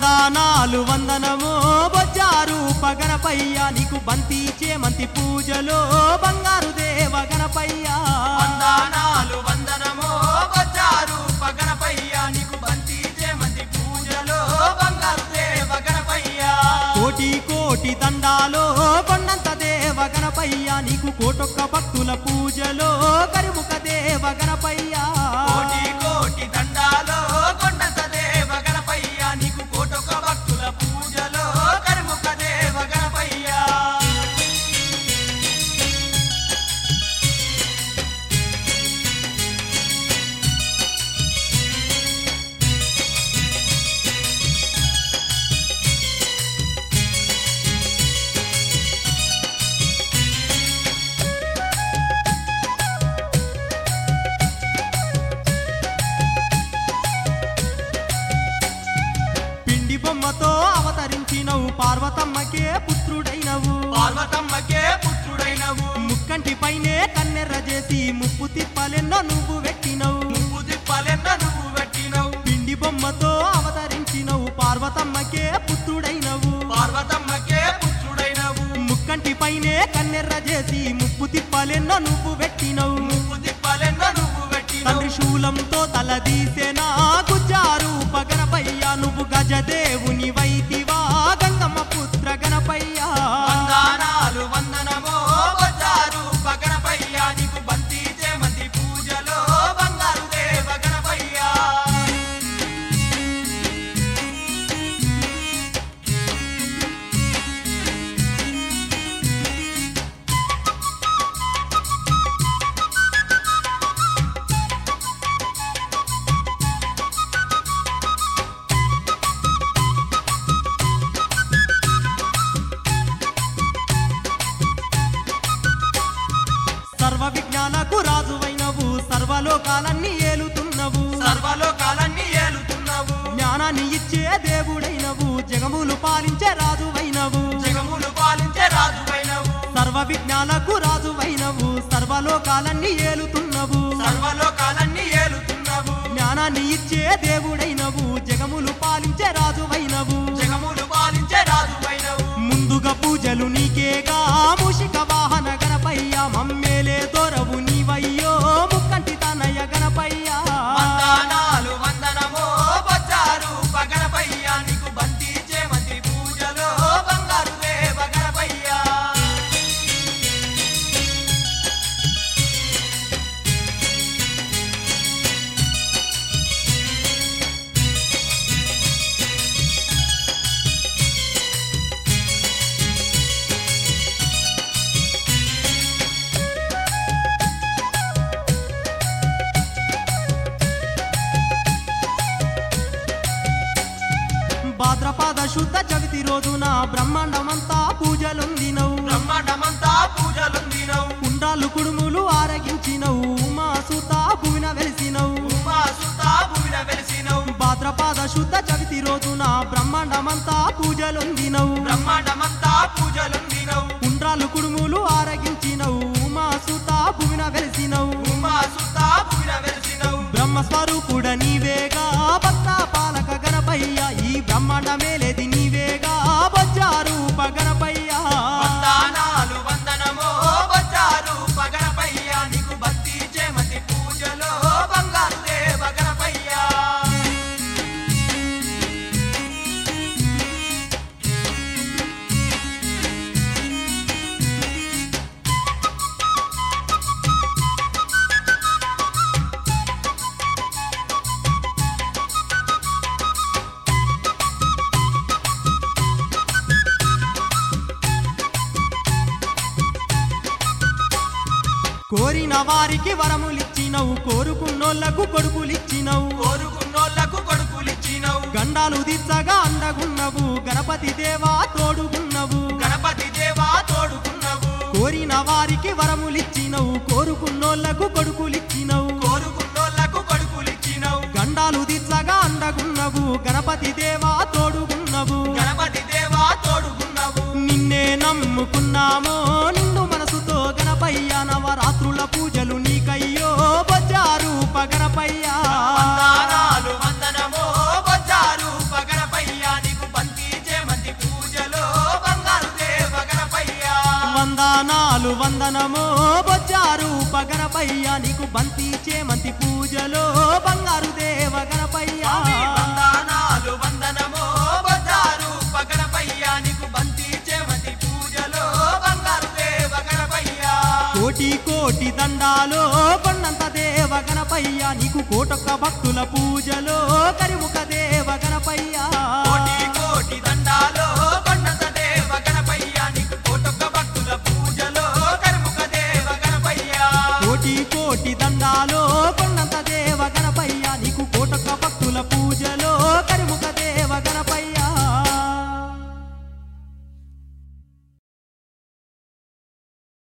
వందనాలు వందనమో బొజ్జారు పగనపయ్య నీకు బంతి చేమంతి పూజలో బంగారు దేవ గణపయ్య వందనాలు వందనమో బొజ్జారు పగనపయ్య నీకు బంతి చేమంతి పూజలో బంగారు దేవ గణపయ్య కోటి కోటి దండాలో కొండంత దేవ గణపయ్య నీకు కోటొక్క భక్తుల పూజలో కరిముఖ దేవ గణపయ్య కోటి కోటి దండాలో కొండంత దేవ గణపయ్య నీకు కోటొక భక్తుల పూజలో కర్ముఖ దేవ గణపయ్య పిండి బొమ్మతో అవతరించినవు పార్వతమ్మకే పుత్రుడైనవు పార్వతమ్మకే పుత్రుడైనవు ముక్కంటి పైనే కన్నెర్ర చేసి ముప్పు తిప్పలెన్నో నువ్వు వెట్టినవు నువ్వు దిప్పలెన్న నువ్వు పెట్టినవు పిండి బొమ్మతో అవతరించినవు పార్వతమ్మకే పుత్రుడైనవు పార్వతమ్మకే పుత్రుడైనవు ముక్కంటి పైనే కన్నెర్ర చేసి ముప్పు తిప్పలెన్నో నువ్వు వెట్టినవు నువ్వు దిప్పలెన్న నువ్వు పెట్టినవు తండ్రి శూలంతో తలదీసెనా గుజ్జారు పగనపయ్య నువ్వు గజదేవుని వైతివా గంగమ్మ పుత్ర గణపయ్య వందనాలు వందనమో బొజ్జారు పగనపయ్య నీకు బంతి చేమంతి పూజలో బంగారు దేవ గణపయ్య సర్వ విజ్ఞానకు రాజువైనవు సర్వలోకాలన్నీ ఏలుతున్నవు సర్వలోకాలన్నీ ఏలుతున్నావు జ్ఞానాన్ని ఇచ్చే దేవుడైనవు జగములు పాలించే రాజువైనవు జగములు పాలించే రాజువైనవు సర్వ విజ్ఞానకు రాజువైనవు సర్వలోకాలన్నీ ఏలుతున్నవు సర్వలోకాలన్నీ ఏలుతున్నావు జ్ఞానాన్ని ఇచ్చే దేవుడైనవు జగములు పాలించే రాజువైనవు జగములు పాలించే రాజువైనవు ముందుగా పూజలు నీకేగా మూషిక వాహన గణపయ్య మమ్మేలే దొరవు నీవయ్యో ముక్కంటి తనయ గణపయ్య వందనాలు వందనమో బొజ్జారు పగనపయ్య నీకు బంతి చేమంతి పూజలో బంగారు దేవ గణపయ్య భాద్రపాద శుద్ధ జగతి రోజున బ్రహ్మాండమంతా పూజలొందినవు బ్రహ్మాండమంతా పూజలుందినవు కుండాలు కుడుములు ఆరగించినవు ఉమా సుత భువిన వెలిసినవు ఉమా సుత భూమిన వెలిసినవు భాద్రపాద శుద్ధ జగతి రోజున బ్రహ్మాండమంతా పూజలొందినవు బ్రహ్మాండమంతా పూజలుందినవు కుండ్రాలు కుడుములు ఆరగించినవు ఉమా సుత భువిన వెలిసినవు ఉమా సుత భూమిన వెలిసినవు బ్రహ్మస్వరూపుడ నీవేగా భక్త పాలక గణపయ్య ఈ బ్రహ్మాండ మేలేది నీవేగా బొజ్జారు గణపయ్య వందనాలు వందనమో బొజ్జారు పగనపయ్య నీకు బంతి చేమంతి పూజలో బంగారు దేవ గణపయ్య కోరిన వారికి వరములిచ్చినవు కోరుకున్నోళ్లకు కొడుకులిచ్చినవు కోరుకున్నోళ్లకు కొడుకులిచ్చినవు గండాలు దిచ్చగా అండగున్నవు గణపతి దేవా తోడుగున్నవు గణపతి దేవా తోడుకున్నవు కోరిన వారికి వరములిచ్చినవు కోరుకున్నోళ్లకు కొడుకులిచ్చినవు కోరుకున్నోళ్లకు కొడుకులిచ్చినవు గండాలు దిచ్చగా అండగున్నవు గణపతి దేవా తోడుగున్నవు గణపతి దేవా తోడుకున్నవు నిన్నే నమ్ముకున్నామో నిన్ను మనసుతో గణపయ్య నవరాత్రుల పూజలు నీకయ్యో బజారు పగనపయ్య వందనాలు వందనమో బొజ్జారు పగనపయ్య నీకు వందనాలు వందనమో బొజ్జారు గణపయ్య నీకు బంతి చేమంతి పూజలో బంగారు దేవ గణపయ్య స్వామి వందనాలు వందనమో బజారు పగడపయ్య నీకు బంతి చేమతి పూజలో బంగారు దేవ గణపయ్య కోటి కోటి దండాలో కొండంత దేవ గణపయ్య నీకు కోటొక్క భక్తుల పూజలో కరిముఖ